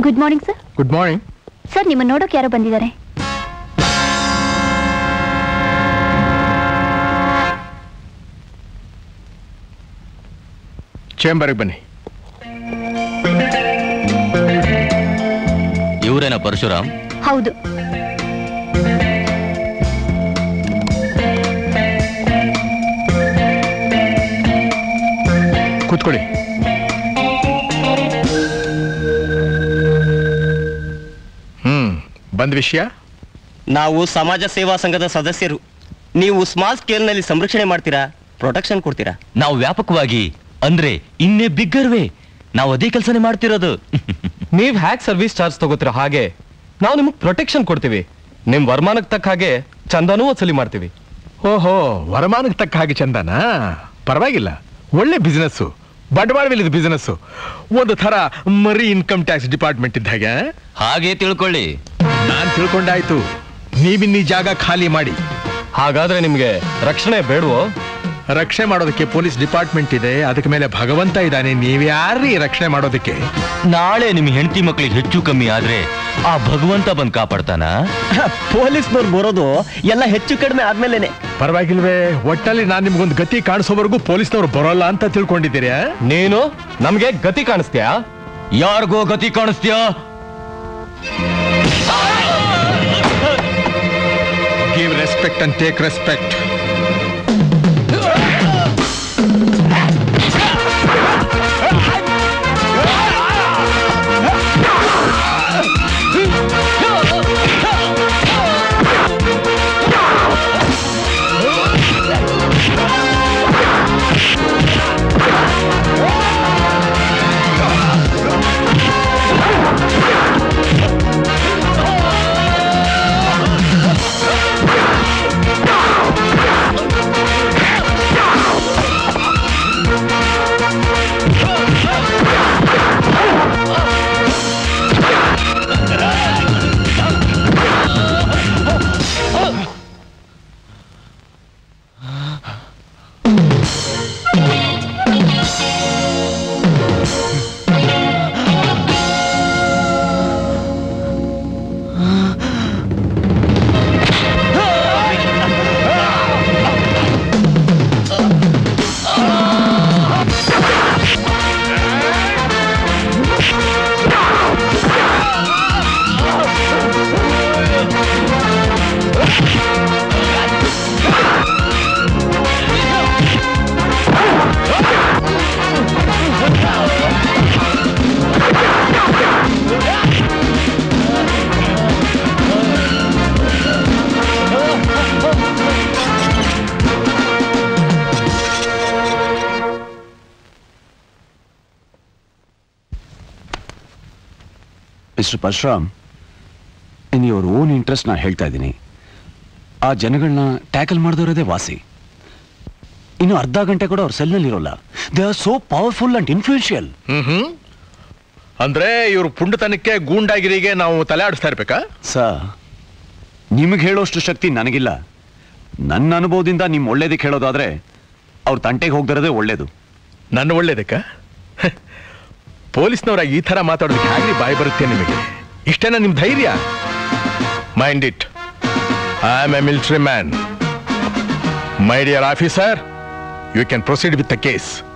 Good morning sir good morning sir ನಿಮ್ಮ ನೋಡೋಕೆ ಯಾರೋ ಬಂದಿದ್ದಾರೆ ಚೇಂಬರ್ಗೆ ಬನ್ನಿ ಇವರೇನ ಪರಶುರಾಮ್ ಹೌದು ಕೂತ್ಕೊಳ್ಳಿ ಹ್ಮ್ ಬಂದ ವಿಷಯ ನಾವು ಸಮಾಜ ಸೇವಾ ಸಂಘದ ಸದಸ್ಯರು ನೀವು ಸ್ಮಾಲ್ ಸ್ಕೇಲ್ನಲ್ಲಿ ಸಂರಕ್ಷಣೆ ಮಾಡ್ತೀರಾ ಪ್ರೊಟೆಕ್ಷನ್ ಕೊಡ್ತೀರಾ ನಾವು ವ್ಯಾಪಕವಾಗಿ ಅಂದ್ರೆ ಇನ್ನೇ ಬಿಗ್ಗರ್ವೇ ನಾವು ಅದೇ ಕೆಲಸನೇ ಮಾಡ್ತಿರೋದು ನೀವ್ ಹ್ಯಾಕ್ ಸರ್ವಿಸ್ ಚಾರ್ಜ್ ತಗೋತೀರ ಹಾಗೆ ನಾವು ನಿಮ್ಗೆ ಪ್ರೊಟೆಕ್ಷನ್ ಕೊಡ್ತೀವಿ ನಿಮ್ ವರಮಾನಕ್ಕೆ ತಕ್ಕ ಹಾಗೆ ಚಂದಾನೂ ವಸೂಲಿ ಮಾಡ್ತೀವಿ ಓಹೋ ವರಮಾನಕ್ಕೆ ತಕ್ಕ ಹಾಗೆ ಚಂದನಾ ಪರವಾಗಿಲ್ಲ ಒಳ್ಳೆ ಬಿಸ್ನೆಸ್ಸು ಬಂಡವಾಳವಿಲ್ಲದ ಬಿಸ್ನೆಸ್ಸು ಒಂದು ಥರ ಮರಿ ಇನ್ಕಮ್ ಟ್ಯಾಕ್ಸ್ ಡಿಪಾರ್ಟ್ಮೆಂಟ್ ಇದ್ದ ಹಾಗೆ ಹಾಗೆ ತಿಳ್ಕೊಳ್ಳಿ ನಾನ್ ತಿಳ್ಕೊಂಡಾಯ್ತು ನೀವಿನ್ನೀ ಜಾಗ ಖಾಲಿ ಮಾಡಿ ಹಾಗಾದ್ರೆ ನಿಮ್ಗೆ ರಕ್ಷಣೆ ಬೇಡವೋ ರಕ್ಷಣೆ ಮಾಡೋದಕ್ಕೆ ಪೊಲೀಸ್ ಡಿಪಾರ್ಟ್ಮೆಂಟ್ ಇದೆ ಅದಕ್ಕೆ ಮೇಲೆ ಭಗವಂತ ಇದ್ದಾನೆ ನೀವ್ಯಾರೀ ರಕ್ಷಣೆ ಮಾಡೋದಕ್ಕೆ ನಾಳೆ ನಿಮ್ ಹೆಂಡತಿ ಮಕ್ಳಿಗೆ ಹೆಚ್ಚು ಕಮ್ಮಿ ಆದ್ರೆ ಆ ಭಗವಂತ ಬಂದ್ ಕಾಪಾಡ್ತಾನ ಪೊಲೀಸ್ನವ್ರು ಬರೋದು ಎಲ್ಲ ಹೆಚ್ಚು ಕಡಿಮೆ ಆದ್ಮೇಲೆನೆ ಪರವಾಗಿಲ್ವೇ ಒಟ್ಟಲ್ಲಿ ನಾನ್ ನಿಮ್ಗೊಂದು ಗತಿ ಕಾಣಿಸೋವರೆಗೂ ಪೊಲೀಸ್ನವ್ರು ಬರೋಲ್ಲ ಅಂತ ತಿಳ್ಕೊಂಡಿದ್ದೀರಿ ಆ? ನೀನು ನಮ್ಗೆ ಗತಿ ಕಾಣಿಸ್ತೀಯಾ ಯಾರಿಗೋ ಗತಿ ಕಾಣಿಸ್ತೀಯಾ give respect and take respect mister Parashuram in your own interest ನಾ ಹೇಳ್ತಾ ಇದ್ದೀನಿ ಆ ಜನಗಳನ್ನ ಟ್ಯಾಕಲ್ ಮಾಡಿದವರದೇ ವಾಸಿ ಇನ್ನು ಅರ್ಧ ಗಂಟೆ ಕೂಡ ಅವ್ರ ಸೆಲ್ನಲ್ಲಿ ಇರೋಲ್ಲ they are so powerful and influential hmm hmm ಅಂದ್ರೆ ಇವ್ರ ಪುಂಡತನಕ್ಕೆ ಗೂಂಡಾಗಿರಿಗೆ ನಾವು ತಲೆ ಆಡಿಸ್ತಾ ಇರ್ಬೇಕಾ ಸರ್ ನಿಮಗೆ ಹೇಳೋಷ್ಟು ಶಕ್ತಿ ನನಗಿಲ್ಲ ನನ್ನ ಅನುಭವದಿಂದ ನಿಮ್ ಒಳ್ಳೇದಕ್ಕೆ ಹೇಳೋದಾದ್ರೆ ಅವ್ರ ತಂಟೆಗೆ ಹೋಗ್ದಿರೋದೇ ಒಳ್ಳೇದು ನನ್ನ ಒಳ್ಳೇದಕ್ಕ ಪೊಲೀಸ್ನವರಾಗಿ ಈ ತರ ಮಾತಾಡೋದಕ್ಕೆ ಹೇಗೆ ಬಾಯಿ ಬರುತ್ತೆ ನಿಮಗೆ ಇಷ್ಟೇನಾ ನಿಮ್ ಧೈರ್ಯ mind it I am a military man my dear officer you can proceed with the case